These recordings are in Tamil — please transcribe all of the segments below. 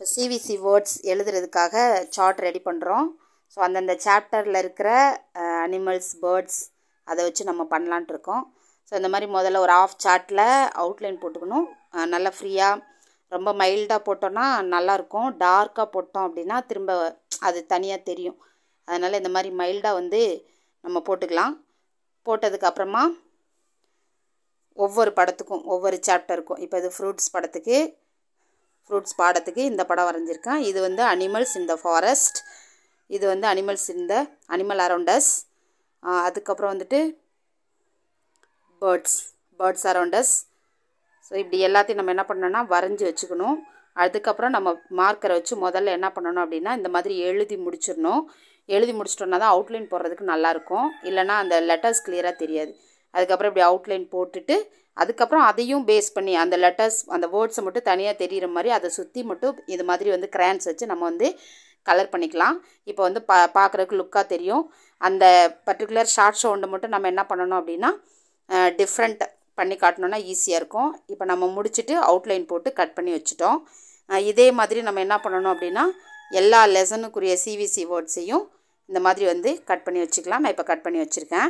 இப்போ சிவிசி வேர்ட்ஸ் எழுதுறதுக்காக சார்ட் ரெடி பண்ணுறோம் ஸோ அந்தந்த சாப்டரில் இருக்கிற அனிமல்ஸ் பேர்ட்ஸ் அதை வச்சு நம்ம பண்ணலான்ட்டு இருக்கோம் ஸோ இந்த மாதிரி முதல்ல ஒரு ஆஃப் சார்ட்டில் அவுட்லைன் போட்டுக்கணும் அஹ் நல்லா ஃப்ரீயாக ரொம்ப மைல்டாக போட்டோன்னா நல்லாயிருக்கும் டார்க்காக போட்டோம் அப்படின்னா திரும்ப அது தனியாக தெரியும் அதனால் இந்த மாதிரி மைல்டாக வந்து நம்ம போட்டுக்கலாம் போட்டதுக்கு அப்புறமா ஒவ்வொரு படத்துக்கும் ஒவ்வொரு சாப்டருக்கும் இப்போ இது ஃப்ரூட்ஸ் படத்துக்கு ஃப்ரூட்ஸ் பாடத்துக்கு இந்த படம் வரைஞ்சிருக்கேன் இது வந்து அனிமல்ஸ் இன் த ஃபாரஸ்ட் இது வந்து animals in the animal around us அதுக்கப்புறம் வந்துட்டு பேர்ட்ஸ் பேர்ட்ஸ் அரௌண்டஸ் ஸோ இப்படி எல்லாத்தையும் நம்ம என்ன பண்ணணும்னா வரைஞ்சி வச்சுக்கணும் அதுக்கப்புறம் நம்ம மார்க்கரை வச்சு முதல்ல என்ன பண்ணணும் அப்படின்னா இந்த மாதிரி எழுதி முடிச்சிடணும் எழுதி முடிச்சிட்டோம்னா தான் அவுட்லைன் போடுறதுக்கு நல்லாயிருக்கும் இல்லைனா அந்த லெட்டர்ஸ் கிளியராக தெரியாது அதுக்கப்புறம் இப்படி அவுட்லைன் போட்டுட்டு அதுக்கப்புறம் அதையும் பேஸ் பண்ணி அந்த லெட்டர்ஸ் அந்த வேர்ட்ஸை மட்டும் தனியாக தெரிகிற மாதிரி அதை சுற்றி மட்டும் இது மாதிரி வந்து கிரான்ஸ் வச்சு நம்ம வந்து கலர் பண்ணிக்கலாம் இப்போ வந்து பா பார்க்குறதுக்கு லுக்காக தெரியும் அந்த பர்டிகுலர் ஷார்ட் சவுண்டை மட்டும் நம்ம என்ன பண்ணணும் அப்படின்னா டிஃப்ரெண்ட் பண்ணி காட்டணுன்னா ஈஸியாக இருக்கும் இப்போ நம்ம முடிச்சுட்டு அவுட்லைன் போட்டு கட் பண்ணி வச்சுட்டோம் அஹ் இதே மாதிரி நம்ம என்ன பண்ணணும் அப்படின்னா எல்லா லெசனுக்குரிய சிவிசி வேர்ட்ஸையும் இந்த மாதிரி வந்து கட் பண்ணி வச்சுக்கலாம் நான் இப்போ கட் பண்ணி வச்சுருக்கேன்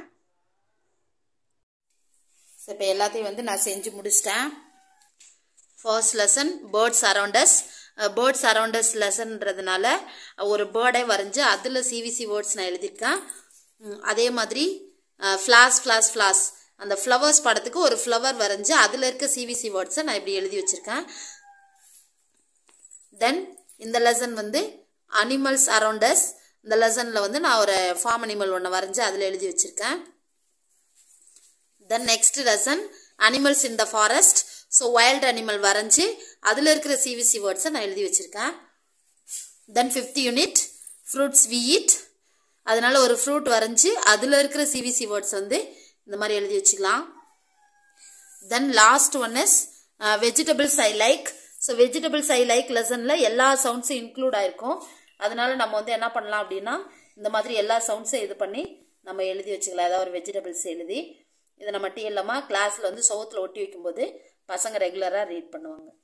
ஸோ இப்போ எல்லாத்தையும் வந்து நான் செஞ்சு முடிச்சிட்டேன் first lesson birds around us birds around us லெசன்ன்றதுனால ஒரு பேர்டை வரைஞ்சி அதில் சிவிசி வேர்ட்ஸ் நான் எழுதியிருக்கேன் ம், அதே மாதிரி ஃப்ளாஸ் ஃப்ளாஸ் ஃப்ளாஸ் அந்த ஃப்ளவர்ஸ் படத்துக்கு ஒரு ஃப்ளவர் வரைஞ்சி அதில் இருக்க சிவிசி வேர்ட்ஸை நான் இப்படி எழுதி வச்சுருக்கேன் தென் இந்த லெசன் வந்து அனிமல்ஸ் அரௌண்டஸ் இந்த லெசனில் வந்து நான் ஒரு ஃபார்ம் அனிமல் ஒன்று வரைஞ்சி அதில் எழுதி வச்சுருக்கேன் then next lesson animals in the forest so wild animal வரைஞ்சி அதில் இருக்கிற சிவிசி வேர்ட்ஸை நான் எழுதி வச்சுருக்கேன் then fifth unit fruits we eat அதனால ஒரு ஃப்ரூட் வரைஞ்சி அதில் இருக்கிற சிவிசி வேர்ட்ஸ் வந்து இந்த மாதிரி எழுதி வச்சுக்கலாம் then last one is vegetables I like so vegetables I like லெசனில் எல்லா சவுண்ட்ஸும் இன்க்ளூட் ஆயிருக்கும் அதனால நம்ம வந்து என்ன பண்ணலாம் அப்படின்னா இந்த மாதிரி எல்லா சவுண்ட்ஸும் இது பண்ணி நம்ம எழுதி வச்சுக்கலாம் ஏதாவது ஒரு வெஜிடபிள்ஸ் எழுதி இதை நம்ம டிஎல்லமாக கிளாஸில் வந்து சவுத்தில் ஒட்டி வைக்கும்போது பசங்க ரெகுலராக ரீட் பண்ணுவாங்க